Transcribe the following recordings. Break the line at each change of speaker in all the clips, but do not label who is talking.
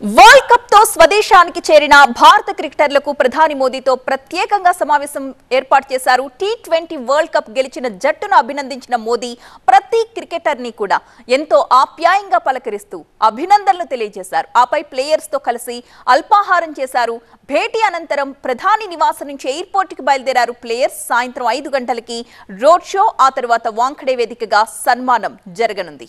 world cup తో స్వదేశానికి చేరిన భారత క్రికెటర్లకు ప్రధాని మోదీతో ప్రత్యేకంగా సమావేశం ఏర్పాటు చేశారు టీ ట్వంటీ వరల్డ్ కప్ గెలిచిన జట్టును అభినందించిన మోదీ ప్రతి క్రికెటర్ ని కూడా ఎంతో ఆప్యాయంగా పలకరిస్తూ అభినందనలు తెలియజేశారు ఆపై ప్లేయర్స్ తో కలిసి అల్పాహారం చేశారు భేటీ అనంతరం ప్రధాని నివాసం నుంచి ఎయిర్పోర్ట్ కి బయలుదేరారు ప్లేయర్స్ సాయంత్రం ఐదు గంటలకి రోడ్ షో ఆ తర్వాత వాంఖడే వేదికగా సన్మానం జరగనుంది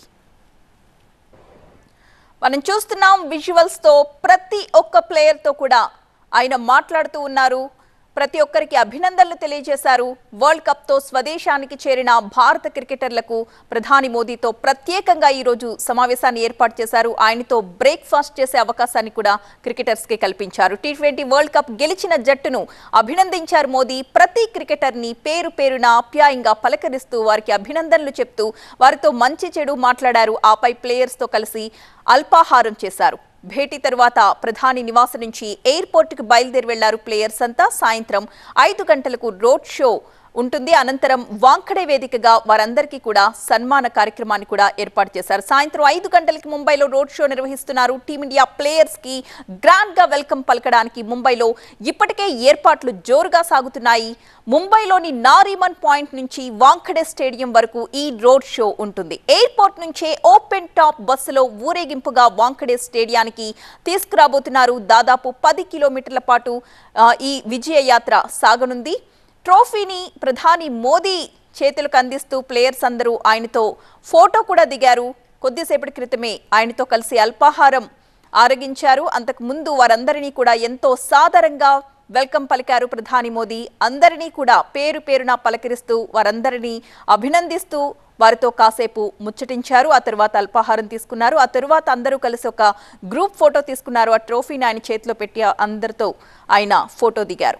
మనం చూస్తున్నాం విజువల్స్ తో ప్రతి ఒక్క ప్లేయర్ తో కూడా ఆయన మాట్లాడుతూ ఉన్నారు ప్రతి ఒక్కరికి అభినందనలు తెలియజేశారు వరల్డ్ కప్ తో స్వదేశానికి చేరిన భారత క్రికెటర్లకు ప్రధాని మోదీతో ప్రత్యేకంగా ఈ రోజు సమావేశాన్ని ఏర్పాటు చేశారు ఆయనతో బ్రేక్ఫాస్ట్ చేసే అవకాశాన్ని కూడా క్రికెటర్స్ కి కల్పించారు టీ ట్వంటీ వరల్డ్ కప్ గెలిచిన జట్టును అభినందించారు మోదీ ప్రతి క్రికెటర్ ని పేరు పేరున ఆప్యాయంగా పలకరిస్తూ వారికి అభినందనలు చెప్తూ వారితో మంచి చెడు మాట్లాడారు ఆపై ప్లేయర్స్ తో కలిసి అల్పాహారం చేశారు భేటీ తరువాత ప్రధాని నివాసం నుంచి ఎయిర్పోర్టుకు బయలుదేరి వెళ్లారు ప్లేయర్స్ అంతా సాయంత్రం ఐదు గంటలకు రోడ్ షో ఉంటుంది అనంతరం వాంఖడే వేదికగా వారందరికీ కూడా సన్మాన కార్యక్రమాన్ని కూడా ఏర్పాటు చేశారు సాయంత్రం ఐదు గంటలకి ముంబైలో రోడ్ షో నిర్వహిస్తున్నారు టీమిండియా ప్లేయర్స్ కి గ్రాండ్ గా వెల్కమ్ పలకడానికి ముంబైలో ఇప్పటికే ఏర్పాట్లు జోరుగా సాగుతున్నాయి ముంబైలోని నారీమన్ పాయింట్ నుంచి వాంఖడే స్టేడియం వరకు ఈ రోడ్ షో ఉంటుంది ఎయిర్పోర్ట్ నుంచే ఓపెన్ టాప్ బస్సులో ఊరేగింపుగా వాంఖడే స్టేడియానికి తీసుకురాబోతున్నారు దాదాపు పది కిలోమీటర్ల పాటు ఆ, ఈ విజయ యాత్ర సాగనుంది ట్రోఫీని ప్రధాని మోదీ చేతులకు అందిస్తూ ప్లేయర్స్ అందరూ ఆయనతో ఫోటో కూడా దిగారు కొద్దిసేపటి క్రితమే ఆయనతో కలిసి అల్పాహారం ఆరగించారు అంతకు ముందు వారందరినీ కూడా ఎంతో సాదరంగా వెల్కమ్ పలికారు ప్రధాని మోదీ అందరినీ కూడా పేరు పేరున పలకరిస్తూ వారందరినీ అభినందిస్తూ వారితో కాసేపు ముచ్చటించారు ఆ తర్వాత అల్పాహారం తీసుకున్నారు ఆ తరువాత అందరూ కలిసి ఒక గ్రూప్ ఫోటో తీసుకున్నారు ఆ ట్రోఫీని ఆయన చేతిలో పెట్టి అందరితో ఆయన ఫోటో దిగారు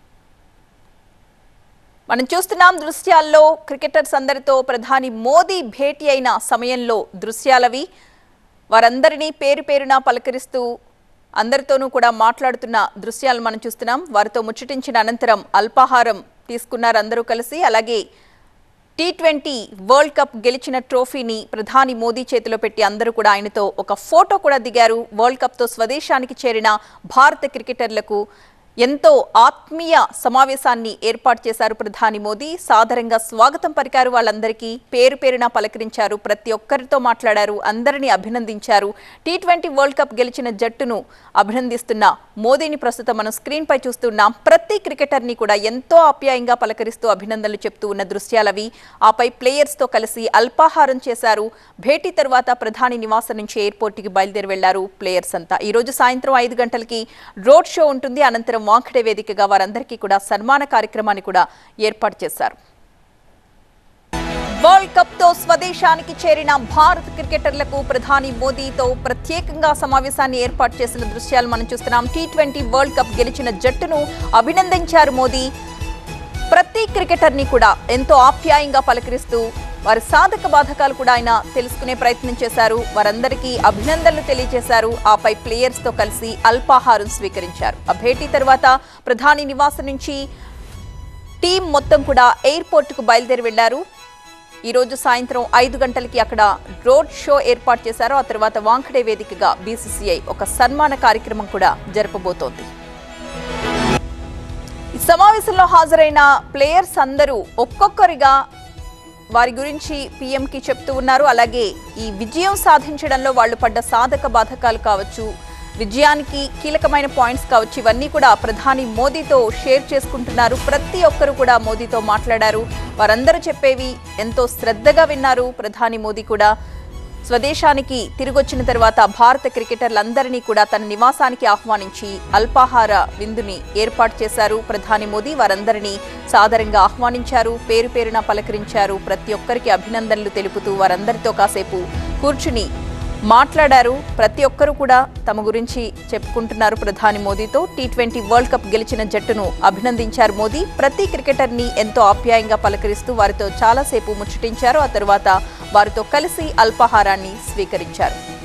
మనం చూస్తున్నాం దృశ్యాల్లో క్రికెటర్స్ అందరితో ప్రధాని మోదీ భేటీ అయిన సమయంలో దృశ్యాలవి వారందరినీ పేరు పేరున పలకరిస్తూ అందరితోనూ కూడా మాట్లాడుతున్న దృశ్యాలు మనం చూస్తున్నాం వారితో ముచ్చటించిన అనంతరం అల్పాహారం తీసుకున్నారు అందరూ కలిసి అలాగే టీ ట్వంటీ వరల్డ్ కప్ గెలిచిన ట్రోఫీని ప్రధాని మోదీ చేతిలో పెట్టి అందరూ కూడా ఆయనతో ఒక ఫోటో కూడా దిగారు వరల్డ్ కప్తో స్వదేశానికి చేరిన భారత క్రికెటర్లకు ఎంతో ఆత్మీయ సమావేశాన్ని ఏర్పాటు చేశారు ప్రధాని మోదీ సాదరంగా స్వాగతం పలికారు వాళ్ళందరికీ పేరు పేరున పలకరించారు ప్రతి ఒక్కరితో మాట్లాడారు అందరినీ అభినందించారు టీ ట్వంటీ వరల్డ్ కప్ గెలిచిన జట్టును అభినందిస్తున్న మోదీని ప్రస్తుతం మనం స్క్రీన్ పై చూస్తున్నాం ప్రతి క్రికెటర్ని కూడా ఎంతో ఆప్యాయంగా పలకరిస్తూ అభినందనలు చెప్తూ ఉన్న దృశ్యాలవి ఆపై ప్లేయర్స్ తో కలిసి అల్పాహారం చేశారు భేటీ తర్వాత ప్రధాని నివాసం నుంచి ఎయిర్పోర్ట్ కి బయలుదేరి వెళ్లారు ప్లేయర్స్ అంతా ఈ రోజు సాయంత్రం ఐదు గంటలకి రోడ్ షో ఉంటుంది అనంతరం వాంఖడే వేదికగా వారందరికీ కూడా సన్మాన కార్యక్రమాన్ని కూడా ఏర్పాటు చేశారు వరల్డ్ కప్ తో స్వదేశానికి చేరిన భారత క్రికెటర్లకు ప్రధాని మోదీతో ప్రత్యేకంగా సమావేశాన్ని ఏర్పాటు చేసిన దృశ్యాలు మనం చూస్తున్నాం టీ ట్వంటీ వరల్డ్ కప్ గెలిచిన జట్టును అభినందించారు మోదీ ప్రతి క్రికెటర్ ని కూడా ఎంతో ఆప్యాయంగా పలకరిస్తూ వారి సాధక బాధకాలు కూడా ఆయన తెలుసుకునే ప్రయత్నం చేశారు వారందరికీ అభినందనలు తెలియజేశారు ఆపై ప్లేయర్స్ తో కలిసి అల్పాహారం స్వీకరించారు ఆ భేటీ తర్వాత ప్రధాని నివాసం నుంచి టీం మొత్తం కూడా ఎయిర్పోర్ట్ కు బయలుదేరి వెళ్లారు ఈ రోజు సాయంత్రం ఐదు గంటలకి అక్కడ రోడ్ షో ఏర్పాటు చేశారు ఆ తర్వాత వాంఖడే వేదికగా బీసీసీఐ ఒక సన్మాన కార్యక్రమం కూడా జరపబోతోంది ఈ సమావేశంలో హాజరైన ప్లేయర్స్ అందరూ ఒక్కొక్కరిగా వారి గురించి పీఎంకి చెప్తూ ఉన్నారు అలాగే ఈ విజయం సాధించడంలో వాళ్ళు పడ్డ సాధక బాధకాలు కావచ్చు విజయానికి కీలకమైన పాయింట్స్ కావచ్చు ఇవన్నీ కూడా ప్రధాని మోదీతో షేర్ చేసుకుంటున్నారు ప్రతి ఒక్కరు కూడా మోదీతో మాట్లాడారు వారందరూ చెప్పేవి ఎంతో శ్రద్ధగా విన్నారు ప్రధాని మోదీ కూడా స్వదేశానికి తిరిగొచ్చిన తర్వాత భారత క్రికెటర్లందరినీ కూడా తన నివాసానికి ఆహ్వానించి అల్పాహార విందుని ఏర్పాటు చేశారు ప్రధాని మోదీ వారందరినీ సాదరంగా ఆహ్వానించారు పేరు పేరున పలకరించారు ప్రతి ఒక్కరికి అభినందనలు తెలుపుతూ వారందరితో కాసేపు కూర్చుని మాట్లాడారు ప్రతి ఒక్కరూ కూడా తమ గురించి చెప్పుకుంటున్నారు ప్రధాని మోదీతో టీ ట్వంటీ వరల్డ్ కప్ గెలిచిన జట్టును అభినందించారు మోదీ ప్రతి క్రికెటర్ని ఎంతో ఆప్యాయంగా పలకరిస్తూ వారితో చాలాసేపు ముచ్చటించారు ఆ తరువాత వారితో కలిసి అల్పాహారాన్ని స్వీకరించారు